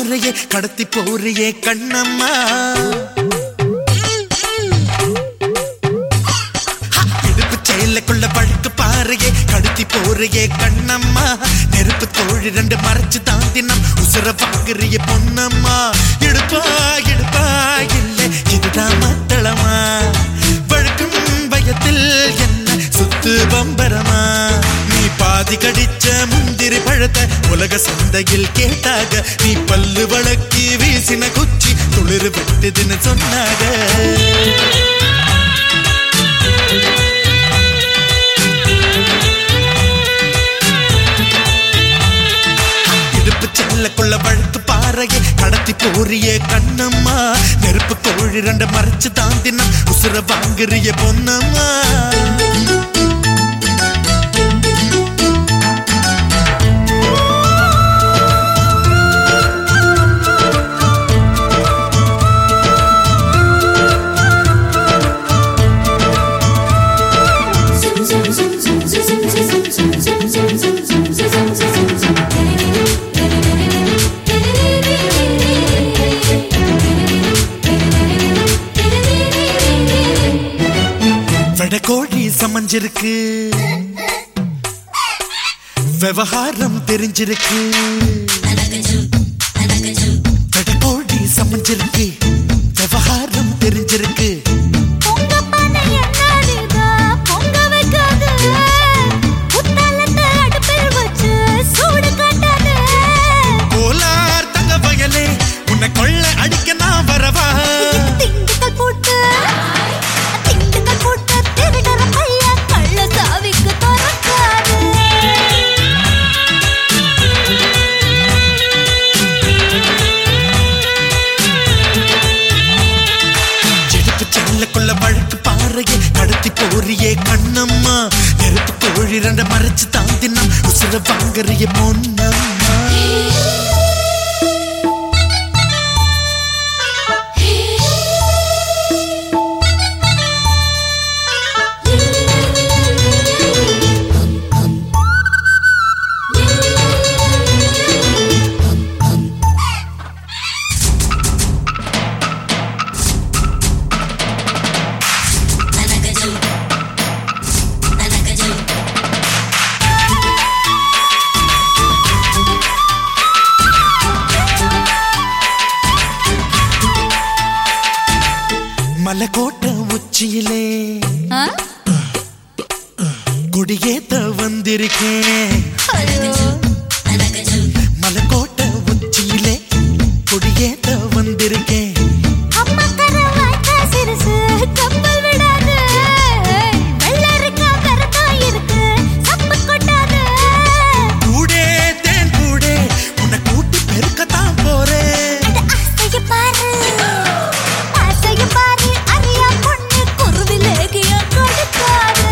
பாறையே கடத்தி போறியே கண்ணம்மா இடுப்பு செயலுக்குள்ள பழுக்கு பாறையே கடத்தி போறியே கண்ணம்மா நெருப்பு தோழி ரெண்டு மறைச்சு தாண்டினம் உசுர பாக்குறிய பொன்னம்மா இடுப்பா இடுப்பா இல்ல இதுதான் மத்தளமா வழுக்கும் பயத்தில் என்ன சுத்து பம்பரமா நீ பாதி கடிச்ச முந்திரி பழத்தை உலக சந்தையில் கேட்டாக நீ பல்லு வழக்கி வீசின குச்சி துளிர் விட்டுதுன்னு சொன்னாக இடுப்பு செல்லக்குள்ள வழுக்கு பாறையே கடத்தி போறிய கண்ணம்மா நெருப்பு கோழி ரெண்ட மறைச்சு தாண்டினா உசுர வாங்குறிய பொன்னம்மா வெடக்கோழி சமஞ்சிருக்கு விவகாரம் தெரிஞ்சிருக்கு வெடக்கோழி சமஞ்சிருக்கு விவகாரம் தெரிஞ்சிருக்கு பொங்க பானை என்னாடுதா, பொங்க வைக்காது. புத்தளத்தை அடுப்பில் வச்சு சூடு காட்டாது. கோலார் தங்க வயலே உன்னை கொள்ள அடிக்க நான் வரவா திண்டுக்கல் பூட்டு, திண்டுக்கல் பூட்டு, திருடற பையன் கள்ள சாவிக்கு திறக்காது. எடுப்பு செல்லக்குள்ள வழக்கு பாறையே கடத்தி போறியே கண்ணம்மா நெருப்பு கோழி ரெண்ட மறைச்சு தாந்தினா உசுர வாங்குறிய பொன்னம்மா மலைக்கோட்டை உச்சியிலே ஆ? கொடியேத்த வந்திருக்கேன் ஐயோ. மலைக்கோட்டை உச்சியிலே கொடியேத்த வந்திருக்கேன் அம்மா கர வாய்க்கா சிறுசு, கப்பல் விடாது. வெள்ளரிக்கா கரத்தா இருக்கு, சப்பு கொட்டாது. கூடே தேன் கூடே உன்னை கூட்டி பெருக்கத்தான் போறேன் அட ஆசைய பாரு, ஆசைய பாரு, அறியா பொண்ணு குருவிலேகியம் கொடுக்காது.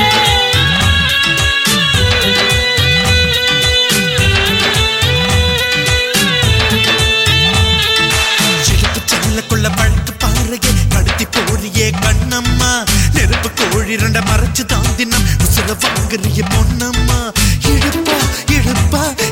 இடுப்பு செல்லக்குள்ள வழக்கு பாறையே கடத்தி போறியே கண்ணம்மா நெருப்பு கோழி ரெண்ட மறைச்சு தாந்தினா உசுர வாங்குறிய பொன்னம்மா இடுப்பா இடுப்பா